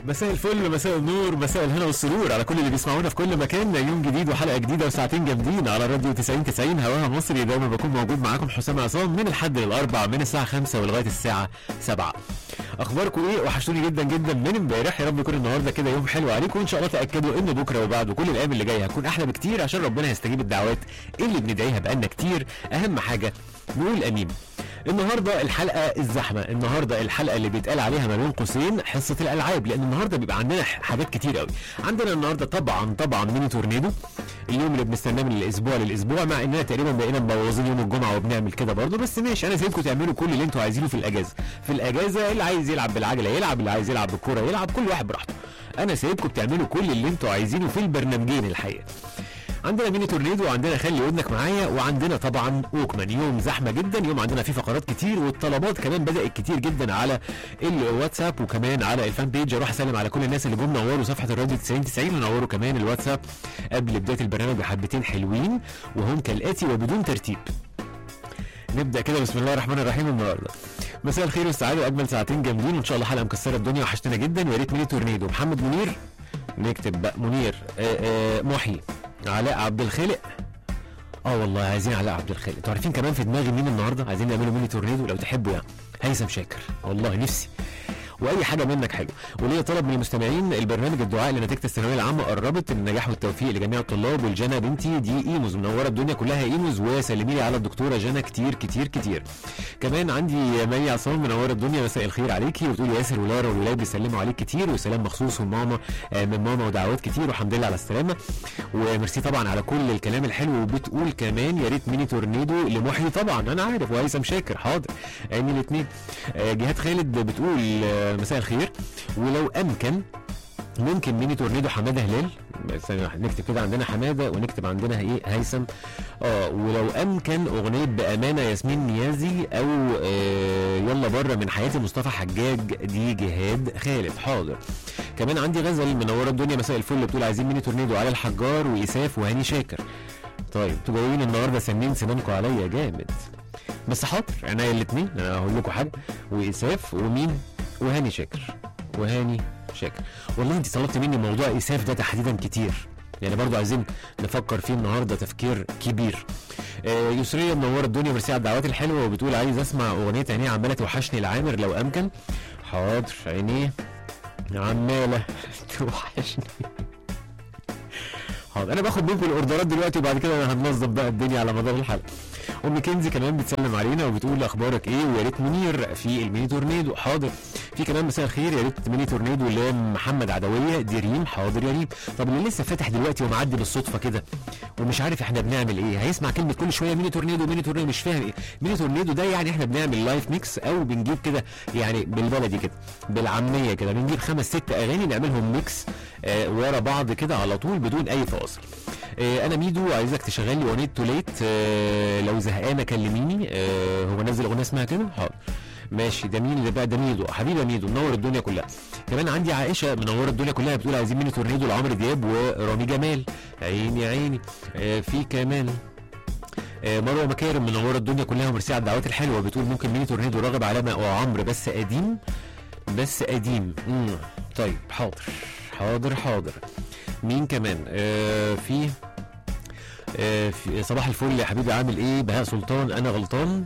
مساء الفل مساء النور مساء الهنا والسرور على كل اللي بيسمعونا في كل مكان يوم جديد وحلقه جديده وساعتين جامدين على راديو 90 90 هواها مصري دايما بكون موجود معاكم حسام عصام من الحد للاربع من الساعه 5 ولغايه الساعه 7 اخباركم ايه وحشتوني جدا جدا من امبارح يا رب يكون النهارده كده يوم حلو عليكم وان شاء الله تاكدوا ان بكره وبعده كل الايام اللي جايه هتكون احلى بكتير عشان ربنا يستجيب الدعوات اللي بندعيها بقالنا كتير اهم حاجه نقول امين النهارده الحلقه الزحمه النهارده الحلقه اللي بيتقال عليها ما بين قوسين حصه الالعاب لان النهارده بيبقى عندنا ح- حاجات كتير قوي عندنا النهارده طبعا طبعا ميني تورنيدو اليوم اللي بنستناه من الاسبوع للاسبوع مع اننا تقريبا بقينا مبوظين يوم الجمعه وبنعمل كده برضه بس ماشي انا سايبكم تعملوا كل اللي انتوا عايزينه في الاجازه في الاجازه اللي عايز يلعب بالعجله يلعب اللي عايز يلعب بالكوره يلعب كل واحد براحته انا سايبكم بتعملوا كل اللي انتوا عايزينه في البرنامجين الحقيقه عندنا ميني تورنيدو وعندنا خلي ودنك معايا وعندنا طبعا اوكمان يوم زحمه جدا يوم عندنا فيه فقرات كتير والطلبات كمان بدات كتير جدا على الواتساب وكمان على الفان بيج اروح اسلم على كل الناس اللي جم نوروا صفحه الراديو 90 90 ونوروا كمان الواتساب قبل بدايه البرنامج بحبتين حلوين وهم كالاتي وبدون ترتيب نبدا كده بسم الله الرحمن الرحيم النهارده مساء الخير والسعاده واجمل ساعتين جامدين وان شاء الله حلقه مكسره الدنيا وحشتنا جدا ويا ريت ميني تورنيدو محمد منير نكتب بقى منير آه آه محي علاء عبد الخالق اه والله عايزين علاء عبد الخالق انتوا عارفين كمان في دماغي مين النهارده عايزين نعمله ميني تورنيدو لو تحبوا يعني هيثم شاكر والله نفسي واي حاجه منك حلو وليا طلب من المستمعين البرنامج الدعاء لنتيجه الثانويه العامه قربت النجاح والتوفيق لجميع الطلاب والجنى بنتي دي ايموز منوره الدنيا كلها ايموز وسلمي لي على الدكتوره جنى كتير كتير كتير كمان عندي مي عصام منوره الدنيا مساء الخير عليكي وتقول ياسر ولارا والولاد بيسلموا عليك كتير وسلام مخصوص من ماما آه، من ماما ودعوات كتير والحمد لله على السلامه وميرسي طبعا على كل الكلام الحلو وبتقول كمان يا ريت ميني تورنيدو لمحيي طبعا انا عارف وهيثم شاكر حاضر عيني الاثنين جهاد خالد بتقول آه، مساء الخير ولو امكن ممكن ميني تورنيدو حماده هلال ثانية واحدة، نكتب كده عندنا حماده ونكتب عندنا ايه هيثم اه ولو امكن اغنيه بامانه ياسمين نيازي او آه يلا بره من حياتي مصطفى حجاج دي جهاد خالد حاضر كمان عندي غزل منوره الدنيا مساء الفل بتقول عايزين ميني تورنيدو على الحجار واساف وهاني شاكر طيب انتوا جايين النهارده سنين سنانكم عليا جامد بس حاضر عينيا الاثنين انا هقول لكم حد واساف ومين وهاني شاكر وهاني شاكر والله انت طلبت مني موضوع اساف ده تحديدا كتير يعني برضو عايزين نفكر فيه النهارده تفكير كبير آه يسريه منوره الدنيا ميرسي على الدعوات الحلوه وبتقول عايز اسمع اغنيه عينيه عماله توحشني العامر لو امكن حاضر عينيه عماله توحشني حاضر انا باخد منكم الاوردرات دلوقتي وبعد كده انا هننظم بقى الدنيا على مدار الحلقه ام كنزي كمان بتسلم علينا وبتقول اخبارك ايه ويا ريت منير في الميني تورنيدو حاضر في كمان مساء الخير يا ريت ميني تورنيدو اللي هي محمد عدويه دي ريم حاضر يا ريم طب اللي لسه فاتح دلوقتي ومعدي بالصدفه كده ومش عارف احنا بنعمل ايه هيسمع كلمه كل شويه ميني تورنيدو ميني تورنيدو مش فاهم ايه ميني تورنيدو ده يعني احنا بنعمل لايف ميكس او بنجيب كده يعني بالبلدي كده بالعاميه كده بنجيب خمس ست اغاني نعملهم ميكس آه ورا بعض كده على طول بدون اي فاصل آه انا ميدو عايزك تشغل لي اغنيه توليت آه لو زهقانه كلميني آه هو نزل اغنيه اسمها كده حاضر ماشي ده مين اللي بقى ده ميدو حبيبي يا ميدو منور الدنيا كلها كمان عندي عائشه منوره الدنيا كلها بتقول عايزين ميني تورنيدو لعمرو دياب ورامي جمال عيني عيني آه في كمان آه، مروه مكارم منوره الدنيا كلها وميرسي على الدعوات الحلوه بتقول ممكن ميني تورنيدو راغب علامه وعمرو بس قديم بس قديم امم طيب حاضر حاضر حاضر مين كمان آه في آه في صباح الفل يا حبيبي عامل ايه بهاء سلطان انا غلطان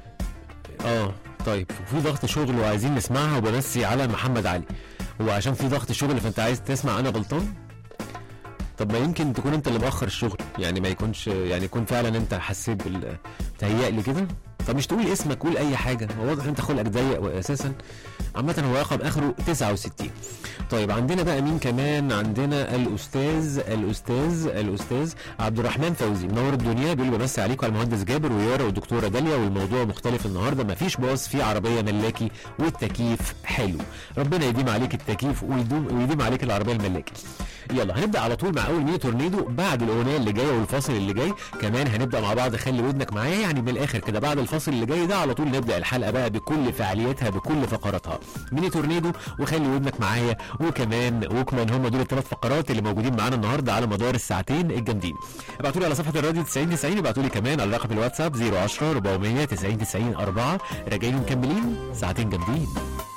اه طيب في ضغط شغل وعايزين نسمعها وبمسي على محمد علي هو عشان في ضغط شغل فانت عايز تسمع انا غلطان طب ما يمكن تكون انت اللي مأخر الشغل يعني ما يكونش يعني يكون فعلا انت حسيت بال تهيألي كده طب مش تقول اسمك قول اي حاجه هو واضح انت خلقك ضيق اساسا عامة هو رقم اخره 69 طيب عندنا بقى مين كمان عندنا الاستاذ الاستاذ الاستاذ عبد الرحمن فوزي منور الدنيا بيقول بمسي عليكم على المهندس جابر ويارا والدكتوره داليا والموضوع مختلف النهارده مفيش باص في عربيه ملاكي والتكييف حلو ربنا يديم عليك التكييف ويدوم ويديم عليك العربيه الملاكي يلا هنبدا على طول مع اول ميني تورنيدو بعد الاغنيه اللي جايه والفاصل اللي جاي كمان هنبدا مع بعض خلي ودنك معايا يعني من الاخر كده بعد الفاصل اللي جاي ده على طول نبدا الحلقه بقى بكل فعالياتها بكل فقراتها ميني تورنيدو وخلي ودنك معايا وكمان وكمان هم دول الثلاث فقرات اللي موجودين معانا النهارده على مدار الساعتين الجامدين ابعتوا لي على صفحه الراديو 90 90 ابعتوا لي كمان على رقم الواتساب 010 400 90 90 4 راجعين مكملين ساعتين جامدين